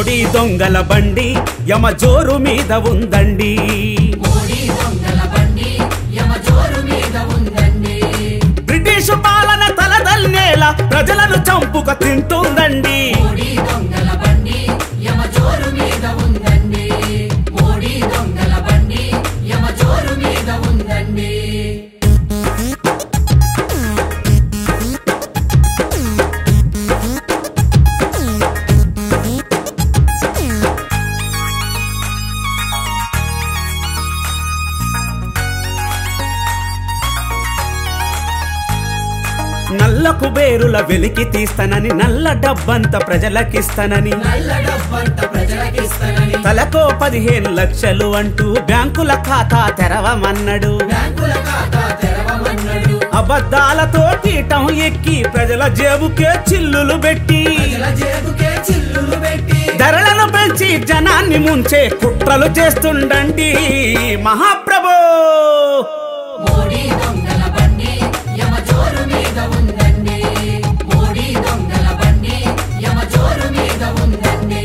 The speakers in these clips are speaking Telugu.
మోడీ దొంగల బండి యమ జోరు మీద ఉందండి మోడీ దొంగల బండి యమ జోరు మీద ఉందండి బ్రిటిష్ పాలన తలదల్లేలా ప్రజలను చంపుక తింటుందండి మోడీ దొంగల బండి యమ జోరు మీద ఉందండి మోడీ దొంగల బండి యమ జోరు మీద ఉందండి నల్ల కుబేరుల వెలికి తీస్తానని నల్ల డబ్బంత ప్రజలకిస్తానని నల్ల డబ్బంట ప్రజలకిస్తానని తలకో పదిహేను లక్షలు అంటూ బ్యాంకుల ఖాతా తెరవమన్నడు బ్యాంకుల ఖాతా తెరవమన్నాడు అబద్ధాలతో కీటం ఎక్కి ప్రజల జేబుకే చిల్లులు పెట్టి ప్రజల జేబుకే చిల్లులు పెట్టి ధరలను పెంచి జనాన్ని ముంచే కుట్రలు చేస్తుండండి మహాప్రభు మోడీ దొంగల బండి యమ జోరు మీద ఉందండి మోడీ దొంగల బండి యమ జోరు మీద ఉందండి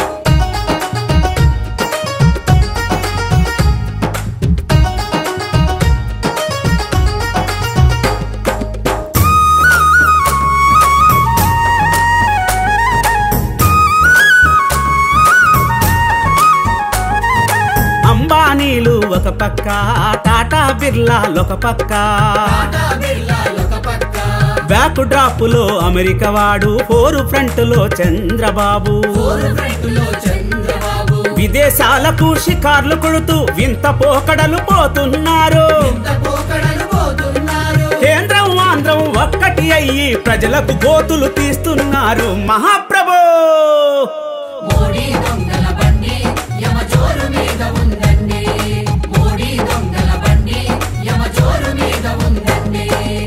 అంబానీలు ఒక పక్క టాటా బిర్లాలు ఒక పక్క టాటా బిర్లాలొక పక్క బ్యాక్ డ్రాప్ లో అమెరికా వాడు ఫోర్ ఫ్రంట్ లో చంద్రబాబు ఊరు ఫ్రంట్లో చంద్రబాబు విదేశాలకు షికార్లు కొడుతూ వింత పోకడలు పోతున్నారు ఇంత పోకడలు పోతున్నారు కేంద్రం ఆంధ్రం ఒక్కటి అయ్యి ప్రజలకు గోతులు తీస్తున్నారు మహాప్రభు మోడీ దొంగల బండి యమ జోరు మీద ఉందండి మోడీ దొంగల బండి యమ జోరు మీద ఉందండి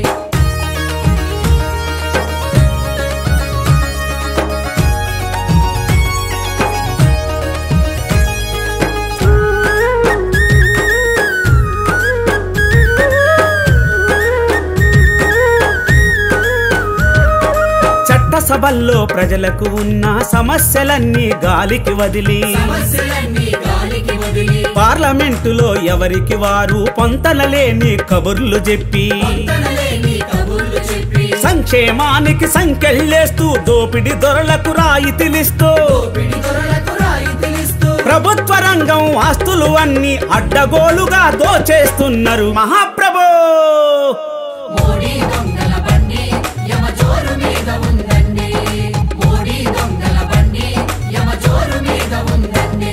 చట్టసభల్లో ప్రజలకు ఉన్న సమస్యలన్నీ గాలికి వదిలి సమస్యలన్నీ గాలికి వదిలి పార్లమెంటులో ఎవరికి వారు పొంతనలేని కబుర్లు చెప్పి పొంతనలేని కబుర్లు చెప్పి సంక్షేమానికి సంఖ్యలేస్తూ దోపిడి దొరలకు రాయితీలిస్తూ పిడి దొరలకు రాయి తెలుస్తూ ప్రభుత్వ రంగం ఆస్తులు అన్ని అడ్డగోలుగా దోచేస్తున్నారు మహాప్రభు మోడీ దొంగల బండి యమ జోరు మీద ఉందండి మోడీ దొంగల బండి యమ జోరు మీద ఉందండి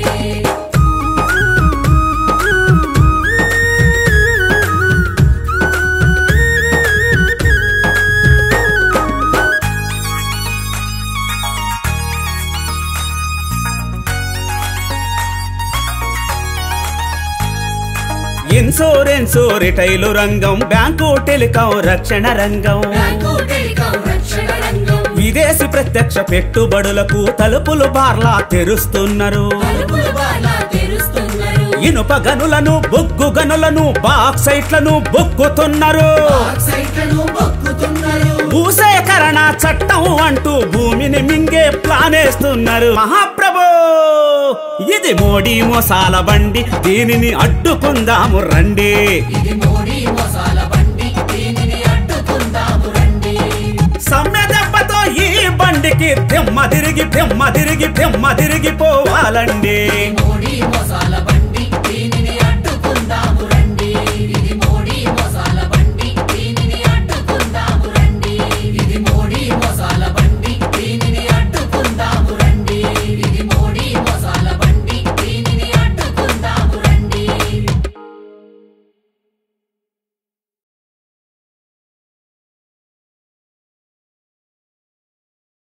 ఇన్సూరెన్స్ రిటైలు రంగం బ్యాంకు టెలికాం రక్షణ రంగం బ్యాంకు టెలికాం రక్షణ రంగం విదేశీ ప్రత్యక్ష పెట్టుబడులకు తలుపులు బార్లా తెరుస్తున్నారు తలుపులు బాలా తెరుస్తున్నారు ఇనుప గనులను బొగ్గు గనులను బాక్సైట్లను బొగ్గుతున్నారు సైట్లను బొక్కుతున్నారు భూసేకరణ చట్టం అంటూ భూమిని మింగే ప్లానేస్తున్నారు మహాప్రభు ఇది మోడీ మోసాల బండి దీనిని అడ్డుకుందాము రండి ఇది మోడీ మోసాల బండి దీనిని అడ్డుకుందాము రండి సమ్మె దెబ్బతో ఈ బండికి తెమ్మ తిరిగి తెమ్మ తిరిగి తెమ్మ తిరిగి పోవాలండి మోడీ మోసాల